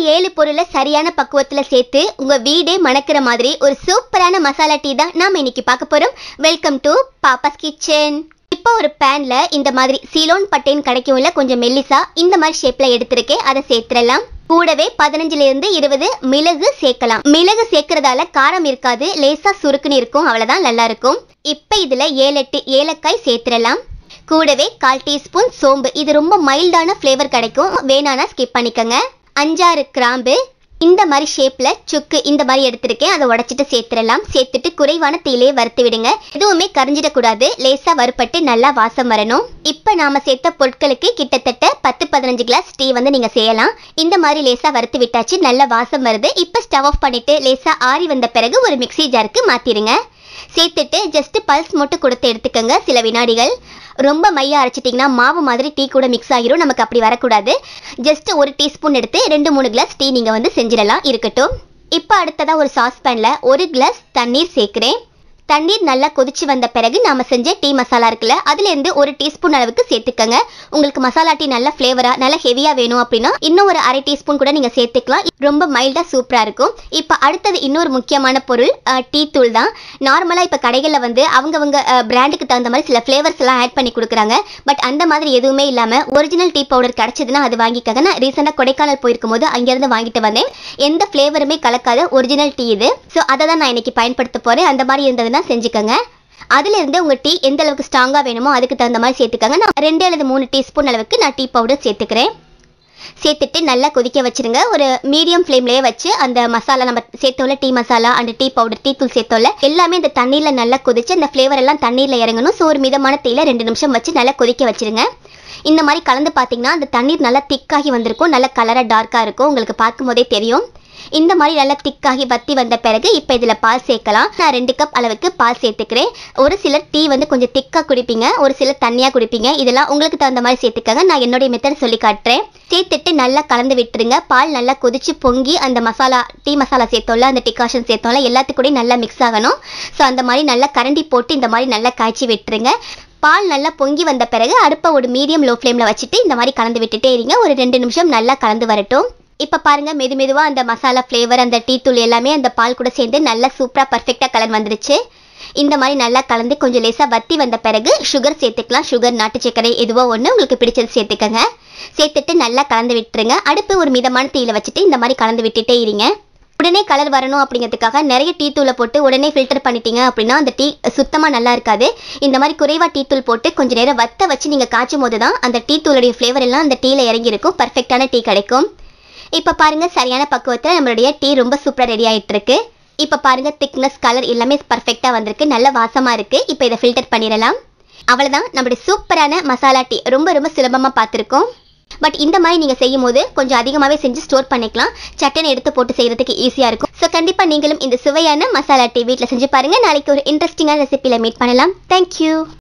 ஏழு பொருளை சரியான பக்குவத்துல சேர்த்து உங்க வீடே மணக்கிற மாதிரி ஒரு சூப்பரான மசாலா டீ தான் நாம இன்னைக்கு பார்க்க போறோம் வெல்கம் டு பாப்பாஸ் கிச்சன் இப்போ ஒரு பேன்ல இந்த மாதிரி சீலோன் பட்டைன்னு கிடைக்கும்ல கொஞ்சம் மெல்லிசா இந்த மாதிரி ஷேப்ல எடுத்திருக்கேன் அதை சேர்த்துடலாம் கூடவே பதினஞ்சுல இருந்து இருபது மிளகு சேர்க்கலாம் மிளகு சேர்க்கறதால காரம் இருக்காது லேசா சுருக்குன்னு இருக்கும் அவ்வளவுதான் நல்லா இருக்கும் இப்போ இதுல ஏழு எட்டு ஏலக்காய் சேர்த்துடலாம் கூடவே கால் டீஸ்பூன் சோம்பு இது ரொம்ப மைல்டான ஃப்ளேவர் கிடைக்கும் வேணானா ஸ்கிப் பண்ணிக்கோங்க அஞ்சாறு கிராம்பு இந்த மாதிரி ஷேப்ல சுக்கு இந்த மாதிரி எடுத்திருக்கேன் அதை உடைச்சிட்டு சேர்த்துடலாம் சேர்த்துட்டு குறைவான தீயிலே வறுத்து விடுங்க எதுவுமே கரிஞ்சிடக்கூடாது லேசா வறுப்பட்டு நல்லா வாசம் வரணும் இப்போ நாம சேர்த்த பொருட்களுக்கு கிட்டத்தட்ட பத்து பதினஞ்சு கிளாஸ் டீ வந்து நீங்க செய்யலாம் இந்த மாதிரி லேசா வறுத்து விட்டாச்சு நல்ல வாசம் வருது இப்போ ஸ்டவ் ஆஃப் பண்ணிட்டு லேசா ஆறி வந்த பிறகு ஒரு மிக்ஸி ஜாருக்கு மாத்திருங்க சேர்த்துட்டு ஜஸ்ட் பல்ஸ் மட்டும் கொடுத்து எடுத்துக்கோங்க சில வினாடிகள் ரொம்ப மையா அரைச்சிட்டிங்கன்னா மாவு மாதிரி டீ கூட மிக்ஸ் ஆகிரும் நமக்கு அப்படி வரக்கூடாது ஜஸ்ட் ஒரு டீஸ்பூன் எடுத்து ரெண்டு மூணு கிளாஸ் டீ நீங்கள் வந்து செஞ்சிடலாம் இருக்கட்டும் இப்போ அடுத்ததாக ஒரு சாஸ்பேனில் ஒரு கிளாஸ் தண்ணீர் சேர்க்குறேன் தண்ணீர் நல்லா கொதிச்சு வந்த பிறகு நாம செஞ்ச டீ மசாலா இருக்குல்ல அதுலேருந்து ஒரு டீஸ்பூன் அளவுக்கு சேர்த்துக்கங்க உங்களுக்கு மசாலா டீ நல்ல ஃப்ளேவரா நல்ல ஹெவியா வேணும் அப்படின்னா இன்னும் ஒரு அரை டீஸ்பூன் கூட நீங்க சேர்த்துக்கலாம் ரொம்ப மைல்டா சூப்பரா இருக்கும் இப்போ அடுத்தது இன்னொரு முக்கியமான பொருள் அஹ், டீ தூள் தான் நார்மலா இப்போ கடைகளில் வந்து அவங்கவங்க பிராண்டுக்கு தகுந்த மாதிரி சில ஃப்ளேவர்ஸ் எல்லாம் ஆட் பண்ணி கொடுக்குறாங்க பட் அந்த மாதிரி எதுவுமே இல்லாம ஒரிஜினல் டீ பவுடர் கிடைச்சதுன்னா அது வாங்கிக்கங்க நான் ரீசெண்டாக கொடைக்கானல் போயிருக்கும் போது அங்கேருந்து வாங்கிட்டு வந்தேன் எந்த ஃப்ளேவருமே கலக்காத ஒரிஜினல் டீ இது ஸோ அதை தான் நான் இன்னைக்கு பயன்படுத்த போறேன் அந்த மாதிரி இருந்ததுன்னா செஞ்சுக்கோங்க அதுல இருந்து உங்க டீ எந்த அளவுக்கு ஸ்ட்ராங்கா வேணுமோ அதுக்கு தகுந்த மாதிரி சேர்த்துக்கங்க நான் ரெண்டு அல்லது மூணு டீஸ்பூன் அளவுக்கு நான் டீ பவுடர் சேர்த்துக்கிறேன் சேர்த்துட்டு நல்லா கொதிக்க வச்சிருங்க ஒரு மீடியம் ஃப்ளேம்லயே வச்சு அந்த மசாலா நம்ம சேர்த்தோம்ல டீ மசாலா அந்த டீ பவுடர் டீ தூள் சேர்த்தோம்ல எல்லாமே இந்த தண்ணீர்ல நல்லா கொதிச்சு அந்த ஃப்ளேவர் எல்லாம் தண்ணீர்ல இறங்கணும் ஸோ ஒரு மிதமான தீயில ரெண்டு நிமிஷம் வச்சு நல்லா கொதிக்க வச்சிருங்க இந்த மாதிரி கலந்து பார்த்தீங்கன்னா அந்த தண்ணீர் நல்லா திக்காகி வந்திருக்கும் நல்ல கலராக டார்க்காக இருக்கும் உங்களுக்கு பார்க்கும்போதே தெரியும் இந்த மாதிரி நல்லா திக்காகி வத்தி வந்த பிறகு இப்போ இதில் பால் சேர்க்கலாம் நான் ரெண்டு கப் அளவுக்கு பால் சேர்த்துக்கிறேன் ஒரு சிலர் டீ வந்து கொஞ்சம் திக்காக குடிப்பீங்க ஒரு சிலர் தண்ணியாக குடிப்பீங்க இதெல்லாம் உங்களுக்கு தகுந்த மாதிரி சேர்த்துக்கங்க நான் என்னுடைய மெத்தட் சொல்லி காட்டுறேன் சேர்த்துட்டு நல்லா கலந்து விட்டுருங்க பால் நல்லா கொதிச்சு பொங்கி அந்த மசாலா டீ மசாலா சேர்த்தோம்ல அந்த டிகாஷன் சேர்த்தோம்ல எல்லாத்துக்கூடயும் நல்லா மிக்ஸ் ஆகணும் ஸோ அந்த மாதிரி நல்லா கரண்டி போட்டு இந்த மாதிரி நல்லா காய்ச்சி விட்டுருங்க பால் நல்லா பொங்கி வந்த பிறகு அடுப்பை ஒரு மீடியம் லோ ஃப்ளேமில் வச்சுட்டு இந்த மாதிரி கலந்து விட்டுட்டே இருங்க ஒரு ரெண்டு நிமிஷம் நல்லா கலந்து வரட்டும் இப்போ பாருங்க மெது மெதுவாக அந்த மசாலா ஃப்ளேவர் அந்த டீ தூள் எல்லாமே அந்த பால் கூட சேர்ந்து நல்லா சூப்பராக பர்ஃபெக்டாக கலர் வந்துருச்சு இந்த மாதிரி நல்லா கலந்து கொஞ்சம் லேசாக வத்தி வந்த பிறகு சுகர் சேர்த்துக்கலாம் சுகர் நாட்டு சர்க்கரை எதுவோ ஒன்று உங்களுக்கு பிடிச்சது சேர்த்துக்கங்க சேர்த்துட்டு நல்லா கலந்து விட்டுருங்க அடுப்பு ஒரு மிதமான தீயில வச்சுட்டு இந்த மாதிரி கலந்து விட்டுட்டே இருங்க உடனே கலர் வரணும் அப்படிங்கிறதுக்காக நிறைய டீ தூளை போட்டு உடனே ஃபில்டர் பண்ணிட்டீங்க அப்படின்னா அந்த டீ சுத்தமாக நல்லா இருக்காது இந்த மாதிரி குறைவாக டீ தூள் போட்டு கொஞ்ச நேரம் வத்த வச்சு நீங்கள் காய்ச்சும் போது தான் அந்த டீ தூளுடைய ஃப்ளேவர் எல்லாம் அந்த டீயில் இறங்கி இருக்கும் பர்ஃபெக்டான டீ கிடைக்கும் இப்போ பாருங்க சரியான பக்குவத்தில் நம்மளுடைய டீ ரொம்ப சூப்பராக ரெடி ஆயிட்டு இருக்கு இப்போ பாருங்க திக்னஸ் கலர் எல்லாமே பர்ஃபெக்டாக வந்திருக்கு நல்ல வாசமாக இருக்கு இப்போ இதை ஃபில்டர் பண்ணிடலாம் அவ்வளோதான் நம்மளுடைய சூப்பரான மசாலா டீ ரொம்ப ரொம்ப சுலபமாக பார்த்துருக்கோம் பட் இந்த மாதிரி நீங்கள் செய்யும் போது கொஞ்சம் அதிகமாகவே செஞ்சு ஸ்டோர் பண்ணிக்கலாம் சட்டன் எடுத்து போட்டு செய்யறதுக்கு ஈஸியாக இருக்கும் ஸோ கண்டிப்பாக நீங்களும் இந்த சுவையான மசாலா டீ வீட்டில் செஞ்சு பாருங்க நாளைக்கு ஒரு இன்ட்ரெஸ்டிங்கான ரெசிபியில் மீட் பண்ணலாம் தேங்க்யூ